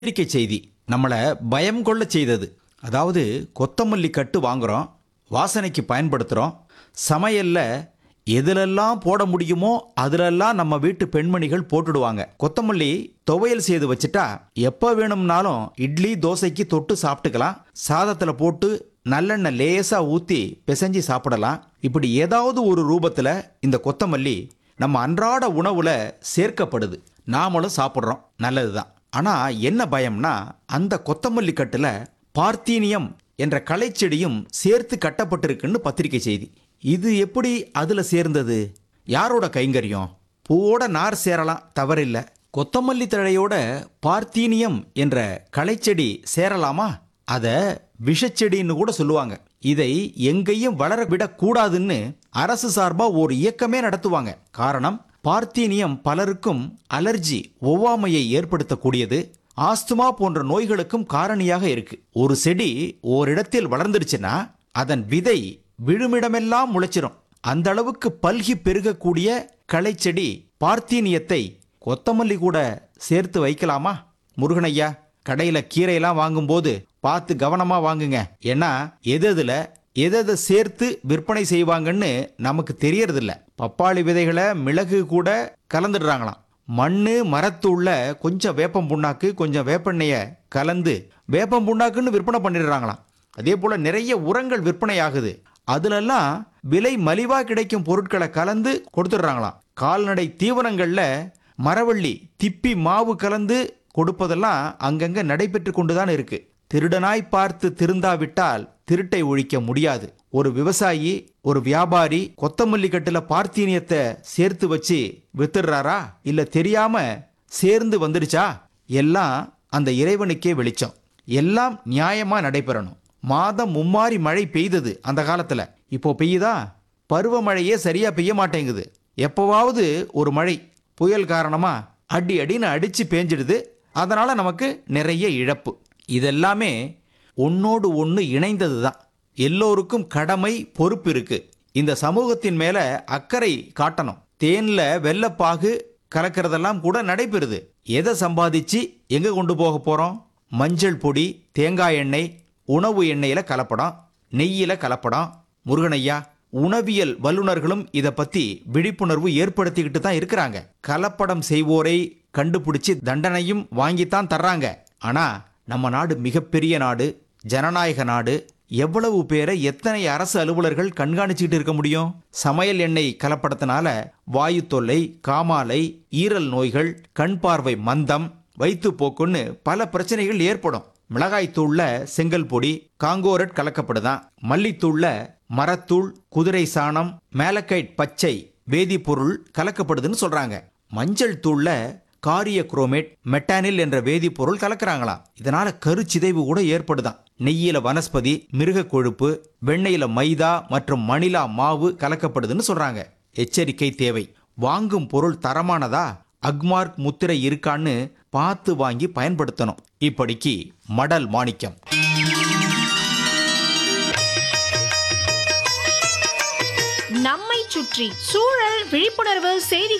எச்சரிக்கை செய்தி நம்மளை பயம் கொள்ள செய்தது அதாவது கொத்தமல்லி கட்டு வாங்குறோம் வாசனைக்கு பயன்படுத்துகிறோம் சமையல்ல எதுலெல்லாம் போட முடியுமோ அதுலெல்லாம் நம்ம வீட்டு பெண்மணிகள் போட்டுடுவாங்க கொத்தமல்லி துவையல் செய்து வச்சுட்டா எப்போ வேணும்னாலும் இட்லி தோசைக்கு தொட்டு சாப்பிட்டுக்கலாம் சாதத்தில் போட்டு நல்லெண்ணெய் லேசாக ஊற்றி பிசைஞ்சு சாப்பிடலாம் இப்படி ஏதாவது ஒரு ரூபத்தில் இந்த கொத்தமல்லி நம்ம அன்றாட உணவுல சேர்க்கப்படுது நாமளும் சாப்பிட்றோம் நல்லதுதான் ஆனா என்ன பயம்னா அந்த கொத்தமல்லி கட்டுல பார்த்தீனியம் என்ற களைச்செடியும் சேர்த்து கட்டப்பட்டிருக்குன்னு பத்திரிக்கை செய்தி இது எப்படி அதுல சேர்ந்தது யாரோட கைங்கரியம் பூவோட நார் சேரலாம் தவறில்லை கொத்தமல்லி தழையோட பார்த்தீனியம் என்ற களைச்செடி சேரலாமா அத விஷச்செடின்னு கூட சொல்லுவாங்க இதை எங்கேயும் வளர விடக்கூடாதுன்னு அரசு சார்பா ஒரு இயக்கமே நடத்துவாங்க காரணம் பார்த்தீனியம் பலருக்கும் அலர்ஜி ஒவ்வாமையை ஏற்படுத்தக்கூடியது ஆஸ்துமா போன்ற நோய்களுக்கும் காரணியாக இருக்கு ஒரு செடி ஓரிடத்தில் வளர்ந்துருச்சுன்னா அதன் விதை விழுமிடமெல்லாம் முளைச்சிரும் அந்த அளவுக்கு பல்கி பெருகக்கூடிய களைச்செடி பார்த்தீனியத்தை கொத்தமல்லி கூட சேர்த்து வைக்கலாமா முருகனையா கடையில கீரையெல்லாம் வாங்கும்போது பார்த்து கவனமா வாங்குங்க ஏன்னா எது எதுல எதை சேர்த்து விற்பனை செய்வாங்கன்னு நமக்கு தெரியறதில்ல பப்பாளி விதைகளை மிளகு கூட கலந்துடுறாங்களாம் மண்ணு மரத்துள்ள கொஞ்சம் வேப்பம் புண்ணாக்கு கொஞ்சம் வேப்பெண்ணெய கலந்து வேப்பம் புண்ணாக்குன்னு விற்பனை பண்ணிடுறாங்களாம் அதே போல நிறைய உரங்கள் விற்பனை ஆகுது அதுலெல்லாம் விலை மலிவா கிடைக்கும் பொருட்களை கலந்து கொடுத்துடுறாங்களாம் கால்நடை தீவனங்கள்ல மரவள்ளி திப்பி மாவு கலந்து கொடுப்பதெல்லாம் அங்கங்க நடைபெற்று கொண்டுதான் இருக்கு திருடனாய் பார்த்து திருந்தாவிட்டால் திருட்டை ஒழிக்க முடியாது ஒரு விவசாயி ஒரு வியாபாரி கொத்தமல்லி கட்டுல பார்த்தீனியத்தை சேர்த்து வச்சு வித்துடுறாரா இல்ல தெரியாம சேர்ந்து வந்துடுச்சா எல்லாம் அந்த இறைவனுக்கே வெளிச்சம் எல்லாம் நியாயமா நடைபெறணும் மாதம் மும்மாரி மழை பெய்தது அந்த காலத்துல இப்போ பெய்யுதா பருவமழையே சரியா பெய்ய மாட்டேங்குது எப்போவாவது ஒரு மழை புயல் காரணமா அடி அடின்னு அடிச்சு பேஞ்சிடுது அதனால நமக்கு நிறைய இழப்பு இதெல்லாமே ஒன்னோடு ஒன்று இணைந்தது தான் எல்லோருக்கும் கடமை பொறுப்பு இருக்கு இந்த சமூகத்தின் மேல அக்கறை காட்டணும் தேன்ல வெள்ளப்பாகு கலக்கிறதெல்லாம் கூட நடைபெறுது எதை சம்பாதிச்சு எங்க கொண்டு போக போறோம் மஞ்சள் பொடி தேங்காய் எண்ணெய் உணவு எண்ணெயில கலப்படம் நெய்யில கலப்படம் முருகனையா உணவியல் வல்லுநர்களும் இதை பத்தி விழிப்புணர்வு ஏற்படுத்திக்கிட்டு தான் இருக்கிறாங்க கலப்படம் செய்வோரை கண்டுபிடிச்சு தண்டனையும் வாங்கித்தான் தர்றாங்க ஆனா நம்ம நாடு மிகப்பெரிய நாடு ஜனநாயக நாடு எவ்வளவு பேரை எத்தனை அரசு அலுவலர்கள் கண்காணிச்சுக்கிட்டு இருக்க முடியும் சமையல் எண்ணெய் கலப்படத்தினால வாயு தொல்லை காமாலை ஈரல் நோய்கள் கண் பார்வை மந்தம் வயிற்றுப்போக்குன்னு பல பிரச்சனைகள் ஏற்படும் மிளகாய்த்தூள்ல செங்கல் பொடி காங்கோரட் கலக்கப்படுதான் மல்லித்தூள்ல மரத்தூள் குதிரை சாணம் மேலக்கைட் பச்சை வேதிப்பொருள் கலக்கப்படுதுன்னு சொல்றாங்க மஞ்சள் தூள்ல காரிய குரோமேட் மெட்டானில் என்ற வேதிப்பொருள் கலக்குறாங்களாம் இதனால கருச்சிதைவு கூட ஏற்படுதாம் நெய்யில வனஸ்பதி மிருக கொழுப்பு வெண்ணெயில மைதா மற்றும் மணிலா மாவு கலக்கப்படுதுன்னு சொல்றாங்க எச்சரிக்கை தேவை வாங்கும் பொருள் தரமானதா அக்மார்க் முத்திரை இருக்கான்னு பார்த்து வாங்கி பயன்படுத்தணும் இப்படிக்கு மடல் மாணிக்கம் நம்மை சுற்றி சூழல் விழிப்புணர்வு செய்திகள்